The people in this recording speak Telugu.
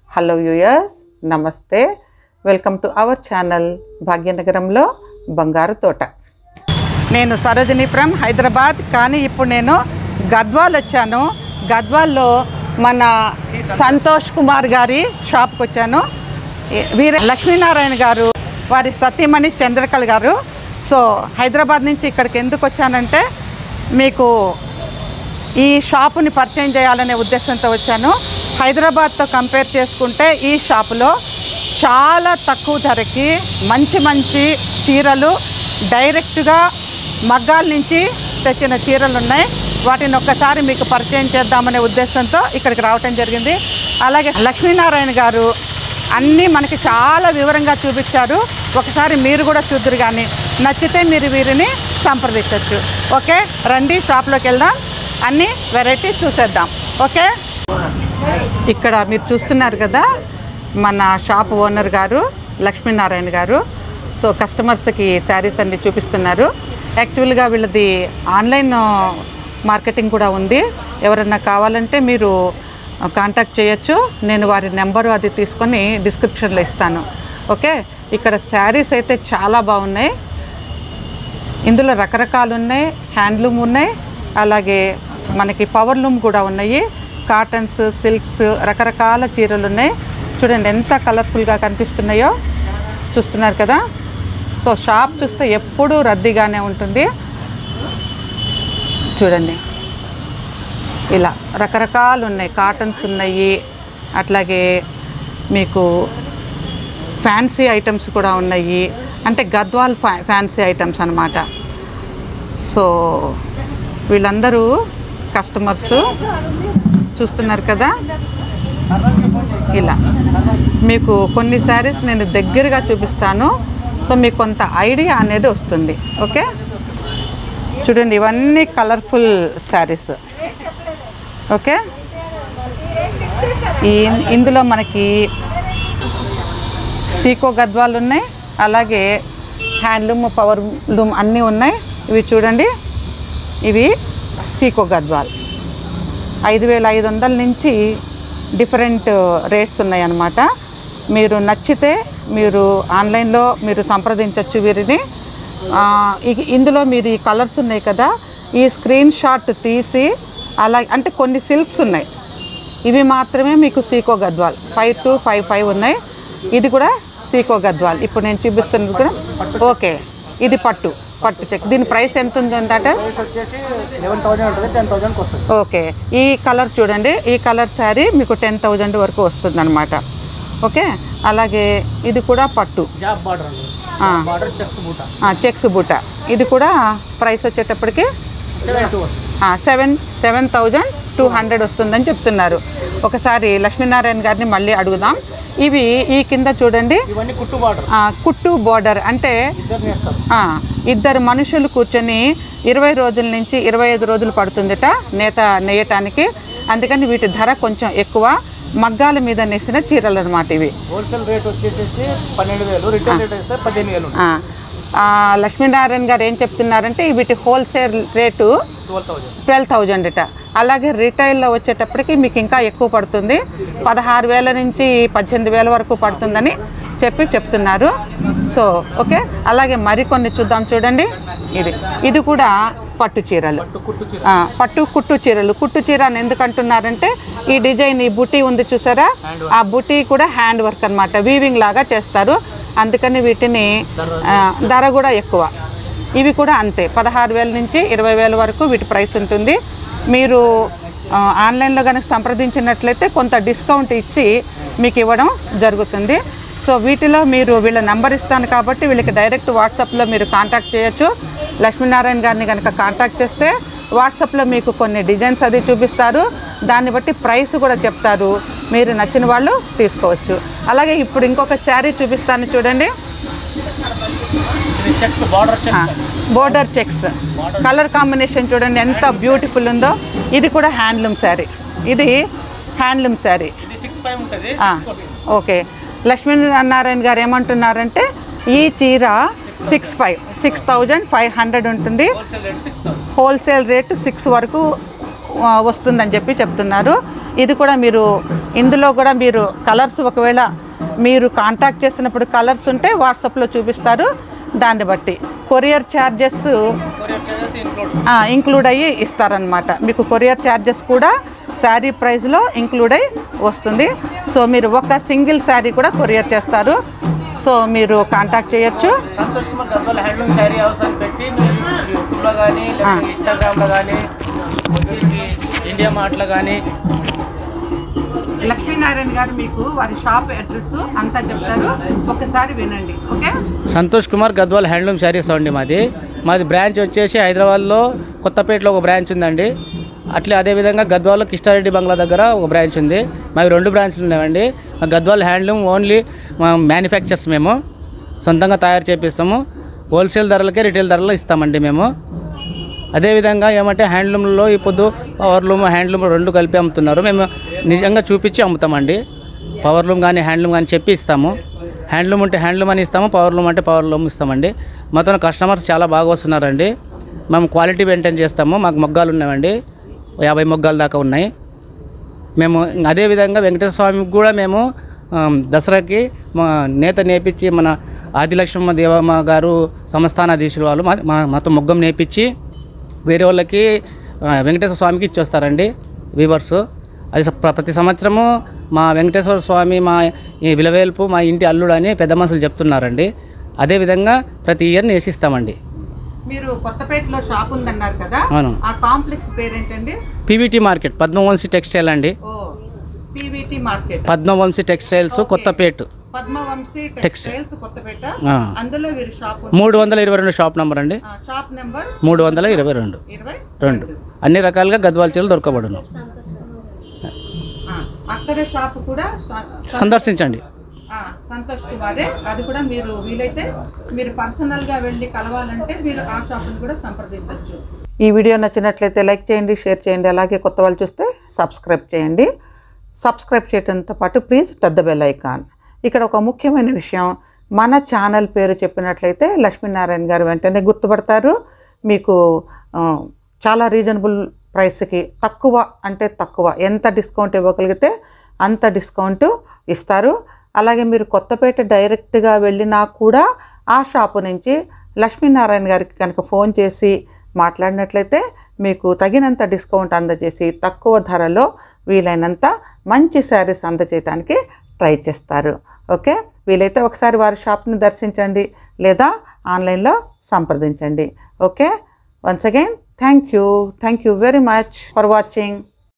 హలో యూయర్స్ నమస్తే వెల్కమ్ టు అవర్ ఛానల్ భాగ్యనగరంలో బంగారు తోట నేను సరోజిని ఫ్రమ్ హైదరాబాద్ కానీ ఇప్పుడు నేను గద్వాల్ వచ్చాను గద్వాల్లో మన సంతోష్ కుమార్ గారి షాప్కి వచ్చాను ఈ- వీర లక్ష్మీనారాయణ గారు వారి సతీమణి చంద్రకళ గారు సో హైదరాబాద్ నుంచి ఇక్కడికి ఎందుకు వచ్చానంటే మీకు ఈ షాపుని పరిచయం చేయాలనే ఉద్దేశంతో వచ్చాను హైదరాబాద్తో కంపేర్ చేసుకుంటే ఈ షాపులో చాలా తక్కువ ధరకి మంచి మంచి చీరలు డైరెక్ట్గా మగ్గాల నుంచి తెచ్చిన చీరలు ఉన్నాయి వాటిని ఒక్కసారి మీకు పరిచయం చేద్దామనే ఉద్దేశంతో ఇక్కడికి రావటం జరిగింది అలాగే లక్ష్మీనారాయణ గారు అన్నీ మనకి చాలా వివరంగా చూపించారు ఒకసారి మీరు కూడా చూద్దరు కానీ నచ్చితే మీరు వీరిని సంప్రదించవచ్చు ఓకే రండి షాప్లోకి వెళ్దాం అన్ని వెరైటీస్ చూసేద్దాం ఓకే ఇక్కడ మీరు చూస్తున్నారు కదా మన షాప్ ఓనర్ గారు లక్ష్మీనారాయణ గారు సో కస్టమర్స్కి శారీస్ అన్ని చూపిస్తున్నారు యాక్చువల్గా వీళ్ళది ఆన్లైన్ మార్కెటింగ్ కూడా ఉంది ఎవరన్నా కావాలంటే మీరు కాంటాక్ట్ చేయొచ్చు నేను వారి నెంబరు అది తీసుకొని డిస్క్రిప్షన్లో ఇస్తాను ఓకే ఇక్కడ శారీస్ అయితే చాలా బాగున్నాయి ఇందులో రకరకాలు ఉన్నాయి హ్యాండ్లూమ్ ఉన్నాయి అలాగే మనకి పవర్ లూమ్ కూడా ఉన్నాయి కాటన్స్ సిల్క్స్ రకరకాల చీరలు ఉన్నాయి చూడండి ఎంత కలర్ఫుల్గా కనిపిస్తున్నాయో చూస్తున్నారు కదా సో షాప్ చూస్తే ఎప్పుడూ రద్దీగానే ఉంటుంది చూడండి ఇలా రకరకాలు ఉన్నాయి కాటన్స్ ఉన్నాయి అట్లాగే మీకు ఫ్యాన్సీ ఐటమ్స్ కూడా ఉన్నాయి అంటే గద్వాల్ ఫ్యా ఫ్యాన్సీ ఐటమ్స్ అన్నమాట సో వీళ్ళందరూ కస్టమర్స్ చూస్తున్నారు కదా ఇలా మీకు కొన్ని శారీస్ నేను దగ్గరగా చూపిస్తాను సో మీకు కొంత ఐడియా అనేది వస్తుంది ఓకే చూడండి ఇవన్నీ కలర్ఫుల్ శారీస్ ఓకే ఈ ఇందులో మనకి సీకో గద్వాలు ఉన్నాయి అలాగే హ్యాండ్లూమ్ పవర్ లూమ్ అన్నీ ఉన్నాయి ఇవి చూడండి ఇవి సీకో గద్వాల్ ఐదు వేల ఐదు వందల నుంచి డిఫరెంట్ రేట్స్ ఉన్నాయి అన్నమాట మీరు నచ్చితే మీరు ఆన్లైన్లో మీరు సంప్రదించవచ్చు వీరిని ఆ, ఇ- ఇందులో మీరు ఈ కలర్స్ ఉన్నాయి కదా ఈ స్క్రీన్ షాట్ తీసి అలా అంటే కొన్ని సిల్క్స్ ఉన్నాయి ఇవి మాత్రమే మీకు సీకో Gadwal five two five five ఉన్నాయి ఇది కూడా సీకో గద్వాల్ ఇప్పుడు నేను చూపిస్తున్నది కూడా ఓకే ఇది పట్టు పట్టు చెక్ దీని ప్రైస్ ఎంత ఉంది అంటే ప్రైస్ వచ్చేసి లెవెన్ థౌసండ్ ఉంటుంది టెన్ థౌసండ్కి వస్తుంది ఓకే ఈ కలర్ చూడండి ఈ కలర్ శారీ మీకు టెన్ థౌజండ్ వరకు వస్తుంది అనమాట ఓకే అలాగే ఇది కూడా పట్టు జాబ్ బార్డర్ అండి ఆ. బార్డర్ చెక్స్ బూట చెక్స్ బుట్ట ఇది కూడా ప్రైస్ వచ్చేటప్పటికి సెవెన్ టూ వస్తుంది seven seven thousand two hundred వస్తుందని చెప్తున్నారు ఒకసారి లక్ష్మీనారాయణ గారిని మళ్ళీ అడుగుదాం ఇవి ఈ కింద చూడండి ఇవన్నీ కుట్టు బార్డర్ ఆ, కుట్టు బోర్డర్ అంటే ఇద్దరు నేస్తారు ఆ, ఇద్దరు మనుషులు కూర్చొని ఇరవై రోజుల నుంచి ఇరవై ఐదు రోజులు పడుతుందట నేత నేయటానికి అందుకని వీటి ధర కొంచెం ఎక్కువ మగ్గాల మీద నేసిన చీరలు అనమాట ఇవి హోల్సేల్ రేట్ వచ్చేసేసి పన్నెండు వేలు రిటైల్ రేట్ అయితే పదిహేను వేలు ఆ, ఆ, లక్ష్మీనారాయణ గారు ఏం చెప్తున్నారంటే వీటి wholesale rate twelve thousand twelve thousand ఇట అలాగే రీటైల్లో వచ్చేటప్పటికి మీకు ఇంకా ఎక్కువ పడుతుంది పదహారు వేల నుంచి పద్దెనిమిది వేల వరకు పడుతుందని చెప్పి చెప్తున్నారు సో ఓకే అలాగే మరికొన్ని చూద్దాం చూడండి ఇది ఇది కూడా పట్టు చీరలు కుట్టు చీర ఆ, పట్టు కుట్టు చీరలు కుట్టు చీర అని ఎందుకు అంటున్నారంటే ఈ డిజైన్ ఈ బుటీ ఉంది చూసారా ఆ బుటీ కూడా హ్యాండ్ వర్క్ అన్నమాట వీవింగ్ లాగా చేస్తారు అందుకని వీటిని ఆ, ధర కూడా ఎక్కువ ఇవి కూడా అంతే పదహారు వేల నుంచి ఇరవై వేల వరకు వీటి ప్రైస్ ఉంటుంది మీరు ఆ, ఆన్లైన్లో కనుక సంప్రదించినట్లయితే కొంత డిస్కౌంట్ ఇచ్చి మీకు ఇవ్వడం జరుగుతుంది సో వీటిలో మీరు వీళ్ళ నెంబర్ ఇస్తాను కాబట్టి వీళ్ళకి డైరెక్ట్ వాట్సాప్లో మీరు కాంటాక్ట్ చేయొచ్చు లక్ష్మీనారాయణ గారిని కనుక కాంటాక్ట్ చేస్తే వాట్సాప్లో మీకు కొన్ని డిజైన్స్ అది చూపిస్తారు దాన్ని బట్టి ప్రైస్ కూడా చెప్తారు మీరు నచ్చిన వాళ్ళు తీసుకోవచ్చు అలాగే ఇప్పుడు ఇంకొక శారీ చూపిస్తాను చూడండి ఇది checks border checks border checks colour combination చూడండి ఎంత బ్యూటిఫుల్ ఉందో ఇది కూడా హ్యాండ్లూమ్ శారీ ఇది హ్యాండ్లూమ్ శారీ ఇది సిక్స్ ఫైవ్ ఉంటుంది ఆ, ఓకే లక్ష్మీనారాయణ గారు ఏమంటున్నారంటే ఈ చీర six five six thousand five hundred ఉంటుంది wholesale rate six thousand wholesale rate six వరకు ఆ, వస్తుందని చెప్పి చెప్తున్నారు ఇది కూడా మీరు ఇందులో కూడా మీరు కలర్స్ ఒకవేళ మీరు కాంటాక్ట్ చేసినప్పుడు కలర్స్ ఉంటే వాట్సాప్లో చూపిస్తారు దాన్ని బట్టి courier charges courier charges include include అయ్యి ఇస్తారనమాట మీకు కొరియర్ ఛార్జెస్ కూడా శారీ ప్రైస్లో ఇంక్లూడ్ అయ్యి వస్తుంది సో మీరు ఒక సింగిల్ శారీ కూడా కొరియర్ చేస్తారు సో మీరు కాంటాక్ట్ చేయొచ్చు సంతోష్ కుమార్ గద్వాల హ్యాండ్లూమ్ శారీ హౌస్ అని పెట్టి మీరు యూట్యూబ్లో కానీ లేకపోతే ఇన్స్టాగ్రామ్లో కానీ వచ్చేసి ఇండియా మార్ట్లో కానీ లక్ష్మీనారాయణ గారు మీకు వారి షాప్ అడ్రస్ అంతా చెప్తారు ఒకసారి వినండి ఓకే సంతోష్ కుమార్ గద్వాల్ హ్యాండ్లూమ్ శారీస్ అండి మాది మాది బ్రాంచ్ వచ్చేసి హైదరాబాద్లో కొత్తపేటలో ఒక బ్రాంచ్ ఉందండి అట్లే అదేవిధంగా గద్వాల్లో కిష్టారెడ్డి బంగ్లా దగ్గర ఒక బ్రాంచ్ ఉంది మావి రెండు బ్రాంచ్లు ఉన్నాయండి మా గద్వాల్ హ్యాండ్లూమ్ ఓన్లీ మా మ్యానుఫ్యాక్చర్స్ మేము సొంతంగా తయారు చేపిస్తాము హోల్సేల్ ధరలకే రిటైల్ ధరలు ఇస్తామండి మేము అదేవిధంగా ఏమంటే హ్యాండ్లూమ్లో ఈ పొద్దు పవర్లూమ్ హ్యాండ్లూమ్ రెండు కలిపి అమ్ముతున్నారు మేము నిజంగా చూపించి అమ్ముతామండి పవర్లూమ్ కానీ హ్యాండ్లూమ్ కానీ చెప్పి ఇస్తాము హ్యాండ్లూమ్ ఉంటే హ్యాండ్లూమ్ అని ఇస్తాము పవర్లూమ్ అంటే పవర్లూమ్ ఇస్తామండి మొత్తం కస్టమర్స్ చాలా బాగా వస్తున్నారండి మేము క్వాలిటీ మెయింటైన్ చేస్తాము మాకు మొగ్గాలు ఉన్నాయండి యాభై మొగ్గాల దాకా ఉన్నాయి మేము అదేవిధంగా వెంకటేశ్వర స్వామికి కూడా మేము ఆమ్, దసరాకి మా నేత నేపించి మన ఆదిలక్ష్మమ్మ దేవమ్మ గారు సంస్థానాధీశులు వాళ్ళు మా మా- మాతో మొగ్గం నేపించి వేరే వాళ్ళకి ఆ, వెంకటేశ్వర స్వామికి ఇచ్చొస్తారండి వీవర్స్ అది స- ప్ర- ప్రతి సంవత్సరము మా వెంకటేశ్వర స్వామి మా ఈ విలవేల్పు మా ఇంటి అల్లుడు అని పెద్ద మనుషులు చెప్తున్నారండి అదేవిధంగా ప్రతి ఇయర్ నేసిస్తామండి మీరు కొత్తపేటలో షాప్ ఉందన్నారు కదా అవును ఆ కాంప్లెక్స్ పేరేంటండి పీవీటీ మార్కెట్ పద్మవంశీ టెక్స్టైల్ అండి ఓ PVT market Padmavamshi textiles Kothapeta Padmavamshi textiles Kothapeta ఆ. అందులో వీరి షాప్ మూడు వందల ఇరవై రెండు షాప్ నంబర్ అండి ఆ, షాప్ నెంబర్ మూడు వందల ఇరవై రెండు ఇరవై రెండు అన్ని రకాలుగా గద్వాల చీరలు దొరకబడును ఆ, అక్కడే షాప్ కూడా స- సందర్శించండి ఆ, సంతోష్ కుమారే అది కూడా మీరు వీలైతే మీరు పర్సనల్ గా వెళ్ళి కలవాలంటే మీరు ఆ షాప్ని కూడా సంప్రదించవచ్చు ఈ వీడియో నచ్చినట్లయితే లైక్ చేయండి షేర్ చేయండి అలాగే కొత్త వాళ్ళు చూస్తే సబ్స్క్రైబ్ చేయండి సబ్స్క్రైబ్ చేయడంతో పాటు ప్లీజ్ పెద్ద బెల్ ఐకాన్ ఇక్కడ ఒక ముఖ్యమైన విషయం మన ఛానల్ పేరు చెప్పినట్లయితే లక్ష్మీనారాయణ గారు వెంటనే గుర్తుపడతారు మీకు ఆ, చాలా రీజనబుల్ ప్రైస్కి తక్కువ అంటే తక్కువ ఎంత డిస్కౌంట్ ఇవ్వగలిగితే అంత డిస్కౌంట్ ఇస్తారు అలాగే మీరు కొత్తపేట డైరెక్ట్గా వెళ్ళినా కూడా ఆ షాపు నుంచి లక్ష్మీనారాయణ గారికి కనుక ఫోన్ చేసి మాట్లాడినట్లయితే మీకు తగినంత డిస్కౌంట్ అందజేసి తక్కువ ధరలో వీలైనంత మంచి శారీస్ అందజేయడానికి ట్రై చేస్తారు ఓకే వీలైతే ఒకసారి వారి షాప్ని దర్శించండి లేదా ఆన్లైన్లో సంప్రదించండి okay once again thank you thank you very much for watching